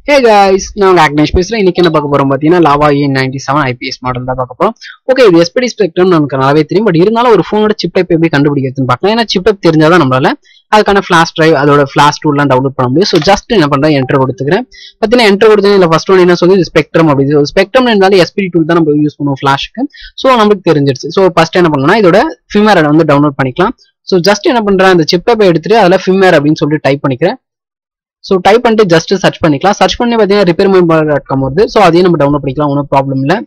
ஹே guys நான் உங்க அக்னேஷ் பேசுறேன் இன்னைக்கு என்ன பார்க்க போறோம் பார்த்தீங்கன்னா Lava A ninety seven IPS model தான் பார்க்க போறோம் ஓகே இது எஸ்பிடி ஸ்பெக்ட்ரம் நமக்கு நல்லாவே தெரியும் பட் இருந்தாலும் ஒரு ஃபோனோட சிப் டைப் எப்படி கண்டுபிடிக்கிறதுன்னு பார்க்கலாம் ஏன்னா சிப் டைப் தெரிஞ்சாதான் நம்மளால அதுக்கான ஃபிளாஷ் டிரைவ் அதோட ஃபிளாஷ் டூல்லாம் டவுன்லோட் பண்ண முடியும் ஸோ ஜஸ்ட் என்ன பண்றேன் என்டர் கொடுத்துக்கிறேன் பார்த்தீங்கன்னா என்டர் கொடுத்து இல்லை ஃபர்ஸ்ட் ஒன் என்ன சொல்லி இது ஸ்பெக்ட்ரம் அப்படி ஸ்பெக்ட்ரம் இருந்தாலும் எஸ்பிடி டூல் தான் நம்ம யூஸ் பண்ணுவோம் ஃபிளாஷ்க்கு ஸோ நம்மளுக்கு தெரிஞ்சிருச்சு ஸோ ஃபர்ஸ்ட் என்ன பண்ணணும்னா இதோட ஃபிமேரை வந்து டவுன்லோட் பண்ணிக்கலாம் ஸோ ஜஸ்ட் என்ன பண்றேன் அந்த சிப்பை போய் எடுத்துட்டு அதில் ஃபிமேர் அப்படின்னு சொல்லிட்டு டைப் பண்ணிக்கிறேன் ஸோ டைப் பண்ணிட்டு ஜஸ்ட் சர்ச் பண்ணிக்கலாம் சர்ச் பண்ணி பார்த்தீங்கன்னா ரிப்பேர் மொபைல் டாட் காம் வருது ஸோ அதையும் நம்ம டவுன்லோட் பண்ணிக்கலாம் ஒன்றும் ப்ராப்ளம் இல்லை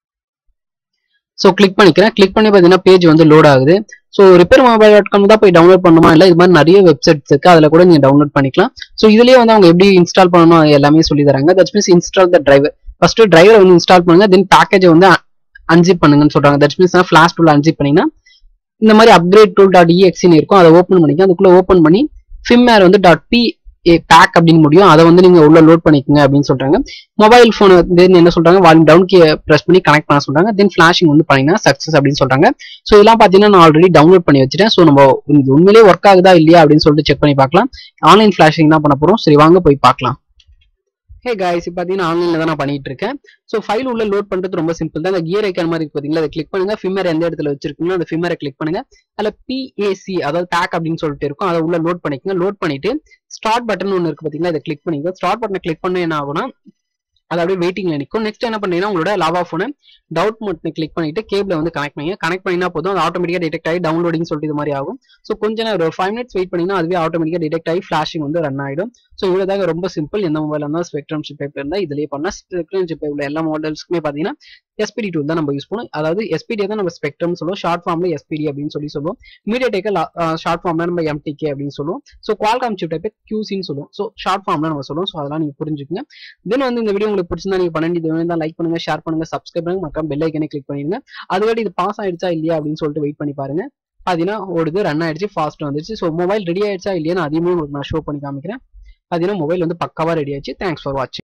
ஸோ கிளிக் பண்ணிக்கிறேன் கிளிக் பண்ணி பார்த்தீங்கன்னா பேஜ் வந்து லோட் ஆகுது so repair mobile dot com தான் போய் டவுன்லோட் பண்ணுமா இல்லை இது மாதிரி நிறைய வெப்சைட்ஸ் இருக்கு அதில் கூட நீங்கள் டவுன்லோட் பண்ணிக்கலாம் ஸோ இதுலேயே வந்து அவங்க எப்படி இன்ஸ்டால் பண்ணணும் அது எல்லாமே சொல்லி தராங்க that's means install the driver first டிரைவரை வந்து இன்ஸ்டால் பண்ணுங்க தென் பேக்கேஜை வந்து அன்ஜிப் பண்ணுங்கன்னு சொல்றாங்க that's means flash tool unzip பண்ணீங்கன்னா இந்த மாதிரி அப்கிரேட் டூல் டாட் இஎக்ஸ்னு இருக்கும் அதை ஓப்பன் பண்ணிக்க அதுக்குள்ள ஓப்பன் பண்ணி ஃபிம்மேர் வந்து டாட் பி பேக் அப்படின்னு முடியும் அதை வந்து நீங்க உள்ள லோட் பண்ணிக்கோங்க அப்படின்னு சொல்றாங்க மொபைல் போன் தென் என்ன சொல்றாங்க வால்யூம் டவுன் கீ பிரஸ் பண்ணி கனெக்ட் பண்ண சொல்றாங்க தென் ஃபிளாஷிங் வந்து பண்ணீங்கன்னா சக்சஸ் அப்படின்னு சொல்றாங்க ஸோ இதெல்லாம் பாத்தீங்கன்னா நான் ஆல்ரெடி டவுன்லோட் பண்ணி வச்சிட்டேன் ஸோ நம்ம இது உண்மையிலேயே ஒர்க் ஆகுதா இல்லையா அப்படின்னு சொல்லிட்டு செக் பண்ணி பார்க்கலாம் ஆன்லைன் ஃபிளாஷிங் தான் பண்ண போறோம் சரி வாங்க போய் பார்க்கலாம் ஹே காய்ஸ் இப்போ பார்த்தீங்கன்னா ஆன்லைனில் தான் நான் பண்ணிட்டு இருக்கேன் ஸோ ஃபைல் உள்ள லோட் பண்ணுறது ரொம்ப சிம்பிள் தான் அந்த கியர் ஐக்கான் மாதிரி இருக்கு பார்த்தீங்களா அதை கிளிக் பண்ணுங்க ஃபிம்மர் எந்த இடத்துல வச்சிருக்கீங்களோ அந்த ஃபிம்மரை கிளிக் பண்ணுங்க அதில் பிஏசி அதாவது பேக் அப்படின்னு சொல்லிட்டு இருக்கும் அதை உள்ள லோட் பண்ணிக்கோங்க லோட் பண்ணிட்டு ஸ்டார்ட் பட்டன் ஒன்று இருக்கு பார்த்தீங்களா இதை கிளிக் பண்ணிக்கோ ஸ்டார்ட் பட்டனை கிளிக் பண்ண என்ன ஆகும்னா அது அப்படியே வெயிட்டிங்ல நிற்கும் நெக்ஸ்ட் என்ன பண்ணீங்கன்னா உங்களோட லாவா ஃபோனை டவுட் மட்டும் கிளிக் பண்ணிட்டு கேபிள வந்து கனெக்ட் பண்ணி கனெக்ட் பண்ணினா போதும் அது ஆட்டோமேட்டிக்கா டிடெக்ட் ஆகி டவுன்லோடிங் சொல்லிட்டு இது மாதிரி ஆகும் ஸோ கொஞ்ச நேரம் ஒரு ஃபைவ் மினிட்ஸ் வெயிட் பண்ணிங்கன்னா அதுவே ஆட்டோமேட்டிக்கா டிடெக்ட் ஆகி ஃபிளாஷிங் வந்து ரன் ஆயிடும் ஸோ இவ்வளோதாக ரொம்ப சிம்பிள் எந்த மொபைல் இருந்தால் ஸ்பெக்ட்ரம் சிப் டைப் இருந்தால் இதுலேயே பண்ணால் ஸ்பெக்ட்ரம் சிப் உள்ள எல்லா மாடல்ஸ்க்குமே பார்த்தீங்கன்னா எஸ்பிடி டூல் தான் நம்ம யூஸ் பண்ணுவோம் அதாவது எஸ்பிடி தான் நம்ம ஸ்பெக்ட்ரம் சொல்லுவோம் ஷார்ட் ஃபார்ம்ல எஸ்பிடி அப்படின்னு சொல்லி சொல்லுவோம் மீடியா டேக்க ஷார்ட் ஃபார்ம்ல நம்ம எம்டிகே அப்படின்னு சொல்லுவோம் ஸோ குவால்காம் சிப் டைப் கியூசின்னு சொல்லுவோம் ஸோ ஷார்ட் ஃபார்ம்ல நம்ம சொல்லுவோம் ஸோ அதெல்லாம் நீங்க புரிஞ்சுக்கங்க தென் வந்து இந்த வீடியோ உங்களுக்கு பிடிச்சிருந்தா நீங்க பன்னெண்டு இது தான் லைக் பண்ணுங்க ஷேர் பண்ணுங்க சப்ஸ்கிரைப் பண்ணுங்க மறக்காம பெல் ஐக்கனே கிளிக் பண்ணிருங்க அதுவாட்டி இது பாஸ் ஆயிடுச்சா இல்லையா அப்படின்னு சொல்லிட்டு வெயிட் பண்ணி பாருங்க பார்த்தீங்கன்னா ஓடுது ரன் ஆயிடுச்சு ஃபாஸ்ட் வந்துருச்சு ஸோ மொபைல் ரெடி ஆயிடுச்சா இல்லையா அதையுமே உங்களுக்கு நான் ஷோ பண்ணி காமிக்கிறேன் பார்த்தீங்கன்னா மொபைல் வந்து பக்காவா ரெடி ஆயிடுச்சு தேங்க்ஸ் ஃபார் வாட்சிங்